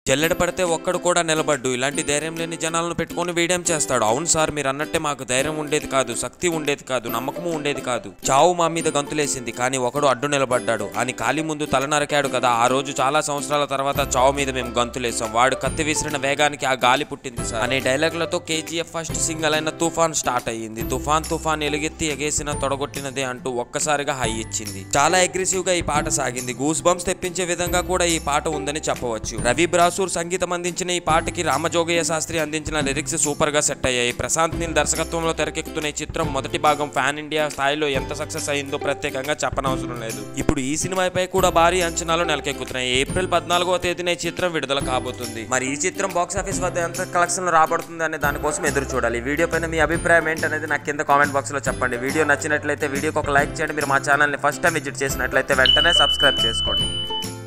జల్లెడ పడితే ఒక్కడు కూడా నిలబడ్డు ఇలాంటి ధైర్యం లేని జనాలను పెట్టుకొని వీడేం చేస్తాడు అవును సార్ మీరు అన్నట్టే మాకు ధైర్యం ఉండేది కాదు శక్తి ఉండేది కాదు నమ్మకము ఉండేది కాదు చావు మా మీద గంతులేసింది కానీ ఒకడు అడ్డు నిలబడ్డాడు అని కాలి ముందు తల నరకాడు కదా ఆ రోజు చాలా సంవత్సరాల తర్వాత చావు మీద మేము గంతులేసాం వాడు కత్తి విసిరిన వేగానికి ఆ గాలి పుట్టింది సార్ అనే డైలాగులతో కేజీఎఫ్ ఫస్ట్ సింగల్ అయిన తుఫాన్ స్టార్ట్ అయ్యింది తుఫాన్ తుఫాన్ ఎలుగెత్తి ఎగేసిన తొడగొట్టినదే అంటూ ఒక్కసారిగా హై ఇచ్చింది చాలా అగ్రెసివ్ గా ఈ పాట సాగింది గూస్ బంప్స్ తెప్పించే విధంగా కూడా ఈ పాట ఉందని చెప్పవచ్చు రవి బ్రాసూర్ సంగీతం అందించిన ఈ పాటకి రామజోగయ్య శాస్త్రి అందించిన లిరిక్స్ సూపర్ గా సెట్ అయ్యాయి ప్రశాంత్ నీల్ దర్శకత్వంలో తెరకెక్కుతున్న ఈ చిత్రం మొదటి భాగం ఫ్యాన్ ఇండియా స్థాయిలో ఎంత సక్సెస్ అయిందో ప్రత్యేకంగా చెప్పనవసరం లేదు ఇప్పుడు ఈ సినిమాపై కూడా భారీ అంచనాలు నెలకెక్కుతున్నాయి ఏప్రిల్ పద్నాలుగవ తేదీన ఈ చిత్రం విడుదల కాబోతుంది మరి ఈ చిత్రం బాక్స్ ఆఫీస్ వద్ద ఎంత కలెక్షన్ రాబడుతుంది అనే దానికోసం ఎదురు చూడాలి ఈ వీడియో పైన మీ అభిప్రాయం ఏంటనేది నాకు కింద కామెంట్ బాక్స్ లో చెప్పండి వీడియో నచ్చినట్లయితే వీడియోకి ఒక లైక్ చేయండి మీరు మా ఛానల్ని ఫస్ట్ టైం విజిట్ చేసినట్లయితే వెంటనే సబ్స్క్రైబ్ చేసుకోండి